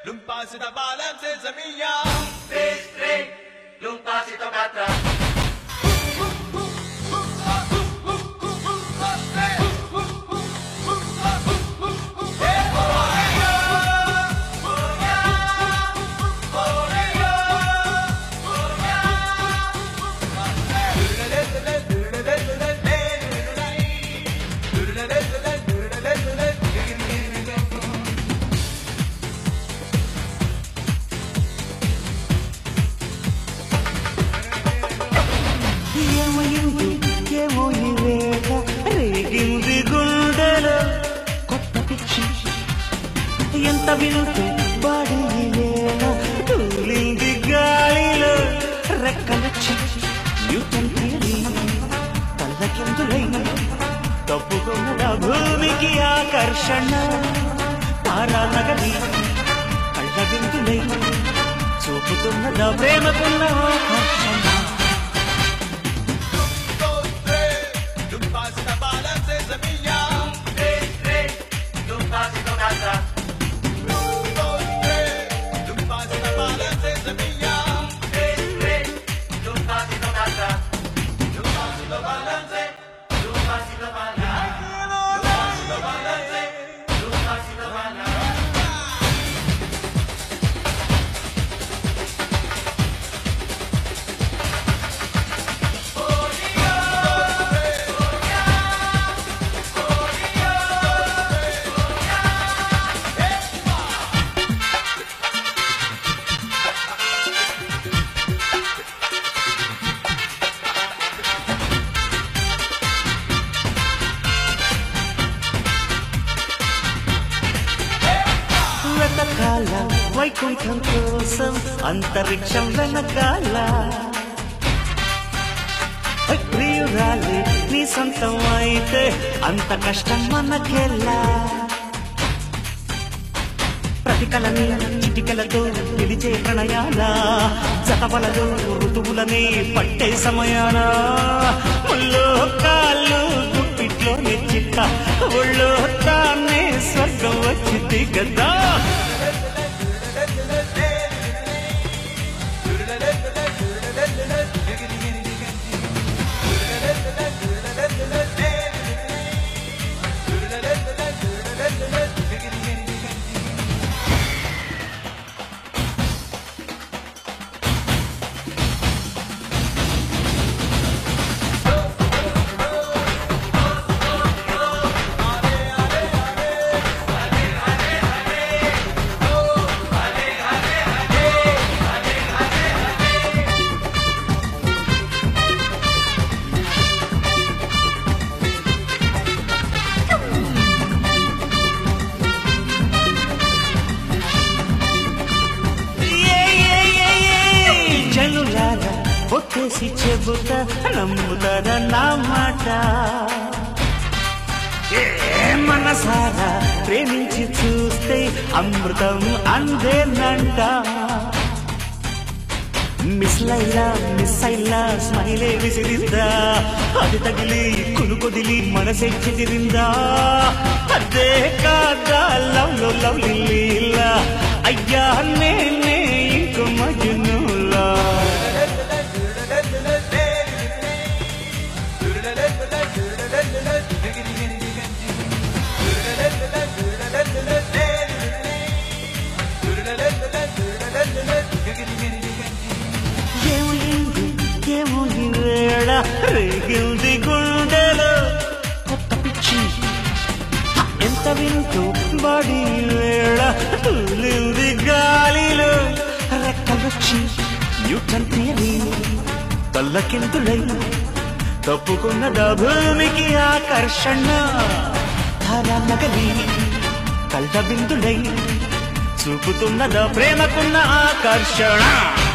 L'un passe da balam se zamia. Tres, tres, l'un pasito quatre. ఏమయింది ఏమో ఈ వేళ రేగింది గుండెలో కొత్త పిచ్చి ఎంత వింటూ బాడి ఈ వేళ తూలింది గాలిలో రెక్కలొచ్చి న్యూటన్ థియరీ తల్లకిందులై తప్పుకున్న భూమికి ఆకర్షణ తారా నగరి కళ్ళ బిందులై చూపుతున్నద ప్రేమకున్న ఆకర్షణ L'un passe da balam se zamia. Tres, tres, l'un pasito quatre. L'un passe da balam se zamia. Tres, tres, l'un pasito quatre. L'un pasito balance, l'un pasito balance. L'un pasito balance, l'un pasito balance. వెనకాల వైకుంఠం కోసం అంతరిక్షం వెనకాల ఓ ప్రియురాలి నీ సొంతం అయితే అంత కష్టం మనకెలా ప్రతికలని చిటికలతో పిలిచే ప్రణయాల జతవలలో ఋతువులని పట్టే సమయాన ముల్లో కాళ్ళు గుప్పిట్లో చిట్ట ఒళ్ళో తానే స్వర్గం వచ్చింది కదా ఏ, ఏ, ఏ, ఏ, జనులారా ఒట్టేసి చెబుతా నమ్ముతారా నా మాట ఏ మనసారా ప్రేమించి చూస్తే అమృతం అందేనంట మిస్ లైలా మిస్ అయిలా స్మైలే విసిరిందా అది తగిలి కునుకొదిలి మనసే చెదిరిందా అదే కాదా లవ్ లో లవ్ లీలా అయ్యా నేనే ఇంకో మజునులా ఏమైంది ఏమో ఈ వేళ రేగింది గుండెలో కొత్త పిచ్చి ఎంత వింటూ బడి వేళ తూలింది గాలిలో రెక్కలొచ్చి న్యూటన్ థియరీ తల్లకిందులై తప్పుకున్నద భూమికి ఆకర్షణ ధార నగలి కళ్ళ బిందులై చూపుతున్నద ప్రేమకున్న ఆకర్షణ